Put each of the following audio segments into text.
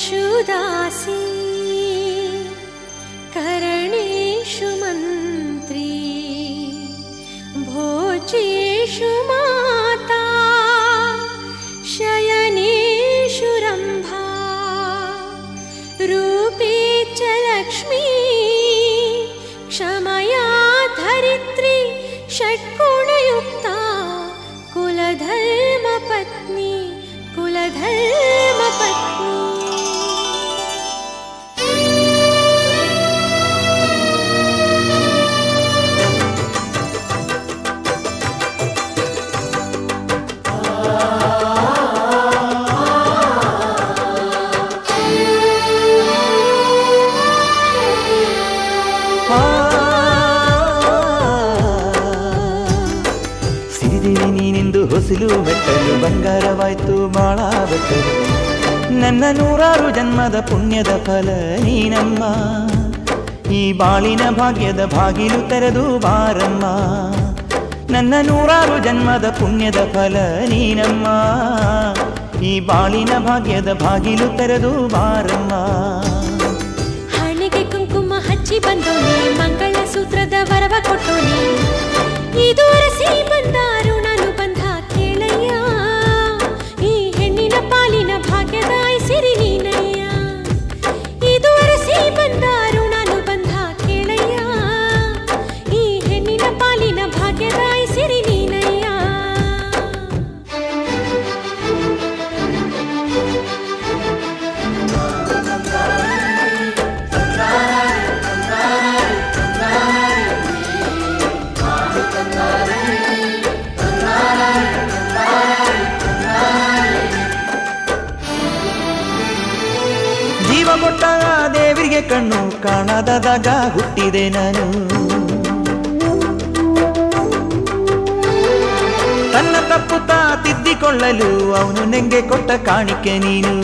दासी करणेषु मन्त्री भोजेषु माता शयनेषु रम्भा रूपे च लक्ष्मी क्षमया धरित्री षट्गुणयुक्ता कुलधर्मपत्नी कुलधर्मपत्नी ಸಿರಿದಿರಿ ನೀನೆಂದು ಹೊಸಲು ಬೆಟ್ಟಲು ಬಂಗಾರವಾಯ್ತು ಬಾಳ ಬೆಟ್ಟಲು ನನ್ನ ನೂರಾರು ಜನ್ಮದ ಪುಣ್ಯದ ಫಲ ನೀನಮ್ಮ ಈ ಬಾಳಿನ ಭಾಗ್ಯದ ಬಾಗಿಲು ತೆರೆದು ಬಾರಮ್ಮ ನನ್ನ ನೂರಾರು ಜನ್ಮದ ಪುಣ್ಯದ ಫಲ ನೀನಮ್ಮ ಈ ಬಾಳಿನ ಭಾಗ್ಯದ ಬಾಗಿಲು ತೆರೆದು ಬಾರಮ್ಮ ಹಣೆಗೆ ಕುಂಕುಮ ಹಚ್ಚಿ ಬಂದೋನೆ ಮಂಗಳ ಸೂತ್ರದ ವರವ ಕೊಟ್ಟೋನೆ ಇದು ಅರಸಿ ಬಂದಾರು ನಾನು ಬಂಧ ಕೇಳಯ್ಯ ಈ ಹೆಣ್ಣಿನ ಪಾಲಿನ ಭಾಗ್ಯದ ಸಿರಿ ನೀನಯ್ಯ ಇದು ಅರಸಿ ಬಂದಾರು ನಾನು ಬಂಧ ಕೇಳಯ್ಯ ಈ ಹೆಣ್ಣಿನ ಪಾಲಿನ ಭಾಗ್ಯದ ಸಿರಿ ನೀನಯ್ಯ ಜೀವ ಕೊಟ್ಟ ಆ ದೇವರಿಗೆ ಕಣ್ಣು ಕಾಣದಾಗ ಹುಟ್ಟಿದೆ ನಾನು ತನ್ನ ತಪ್ಪು ತಾ ತಿದ್ದಿಕೊಳ್ಳಲು ಅವನು ನೆಂಗೆ ಕೊಟ್ಟ ಕಾಣಿಕೆ ನೀನು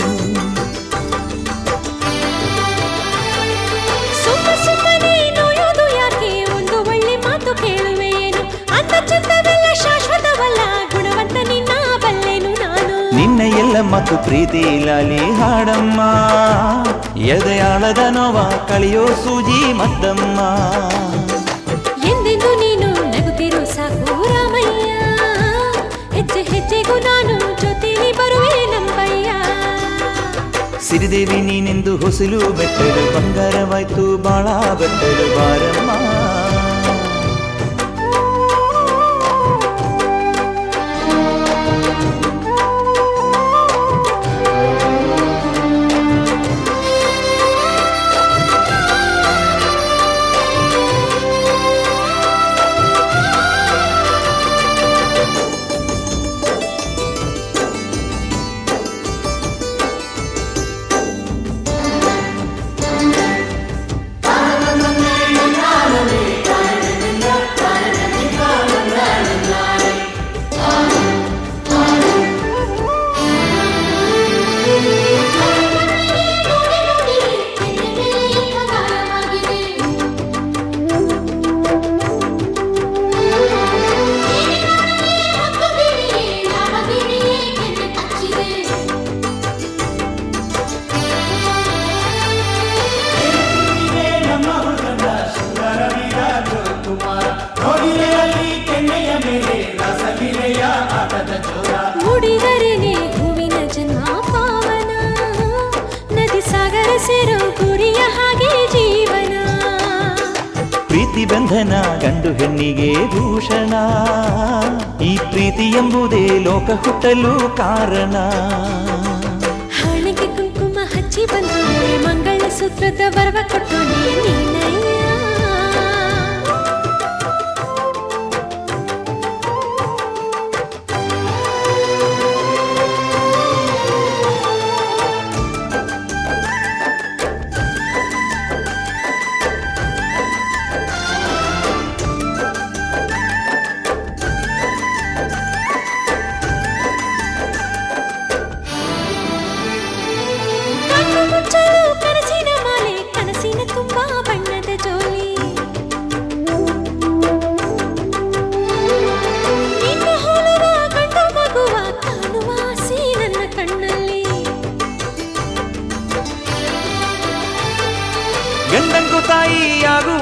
ಸುಮ್ಮ ಸುಮ್ಮನೆ ನೋಯೋದು ಯಾಕೆ ಒಂದು ಒಳ್ಳೆ ಮಾತು ಕೇಳುವೆ ಏನು ಅಂತ ಚಂದವೆಲ್ಲ ಶಾಶ್ವತವಲ್ಲ ಗುಣವಂತ ನಿನ್ನ ಬಲ್ಲೆನು ನಾನು ನಿನ್ನ ಎಲ್ಲ ಮತ್ತು ಪ್ರೀತಿ ಲಾಲಿ ಹಾಡಮ್ಮ ಎದೆಯಾಳದ ನೋವ ಕಳಿಯೋ ಸೂಜಿ ಮದ್ದಮ್ಮ ಎಂದೆಂದು ನೀನು ನಗುತ್ತಿರು ಸಾಕು ರಾಮಯ್ಯ ಹೆಜ್ಜೆ ಹೆಜ್ಜೆಗೂ ನಾನು ಜೊತೆಲಿ ಬರುವೆ ನಂಬಯ್ಯ ಸಿರಿದೇವಿ ನೀನೆಂದು ಹೊಸಲು ಬೆಟ್ಟಲು ಬಂಗಾರವಾಯ್ತು ಬಾಳ ಬೆಟ್ಟಲು ಬಾರಮ್ಮ ಮುಡಿದರೆನೆ ಹೂವಿನ ಜನ್ಮ ಪಾವನ ನದಿ ಸಾಗರ ಸೇರೋ ಗುರಿಯ ಹಾಗೆ ಜೀವನ ಪ್ರೀತಿ ಬಂಧನ ಗಂಡು ಹೆಣ್ಣಿಗೆ ಭೂಷಣ ಈ ಪ್ರೀತಿ ಎಂಬುದೇ ಲೋಕ ಹುಟ್ಟಲು ಕಾರಣ ಹಣೆಗೆ ಕುಂಕುಮ ಹಚ್ಚಿ ಬಂದೋನೆ ಮಂಗಳ ಸೂತ್ರದ ವರವ ಕೊಟ್ಟೋನೆ ನೀನಯ್ಯ ಕಣ್ಣು ಮುಚ್ಚಲು ಕನಸಿನ ಮಾಲೆ ಕನಸಿನ ತುಂಬಾ ಬಣ್ಣದ ಜೋಲೆ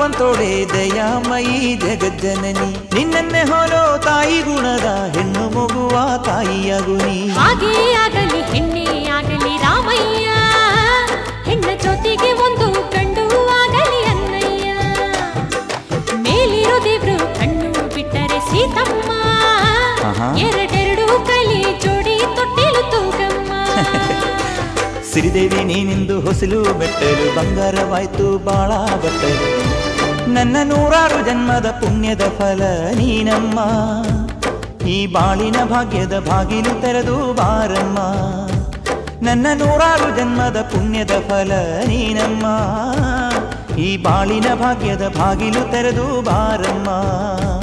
ಕಾಯುವಂತೋಳೆ ದಯಾಮಯಿ ಜಗಜ್ಜನನಿ ನಿನ್ನನ್ನೇ ಹೋಲೋ ತಾಯಿ ಗುಣದ ಹೆಣ್ಣು ಮಗುವ ತಾಯಿಯಾಗು ನೀ ಹಾಗೇ ಆಗಲಿ ಹೆಣ್ಣೆ ಆಗಲಿ ರಾಮಯ್ಯ ಹೆಣ್ಣ ಜೊತೆಗೆ ಒಂದು ಗಂಡು ಆಗಲಿ ಅನ್ನಯ್ಯ ಮೇಲಿರೋ ದೇವ್ರು ಕಣ್ಣು ಬಿಟ್ಟರೆ ಸೀತಮ್ಮ ಆಹಾ. ಎರಡೆರಡು ಕಲಿ ಜೋಡಿ ತೊಟ್ಟಿಲು ತೂಗಮ್ಮ ಸಿರಿದೇವಿ ನೀನಿಂದು ಹೊಸಲು ಬೆಟ್ಟಲು ಬಂಗಾರವಾಯ್ತು ಬಾಳ ಬಟ್ಟಲು ನನ್ನ ನೂರಾರು ಜನ್ಮದ ಪುಣ್ಯದ ಫಲ ನೀನಮ್ಮ ಈ ಬಾಳಿನ ಭಾಗ್ಯದ ಬಾಗಿಲು ತೆರೆದು ಬಾರಮ್ಮ ನನ್ನ ನೂರಾರು ಜನ್ಮದ ಪುಣ್ಯದ ಫಲ ನೀನಮ್ಮ ಈ ಬಾಳಿನ ಭಾಗ್ಯದ ಬಾಗಿಲು ತೆರೆದು ಬಾರಮ್ಮ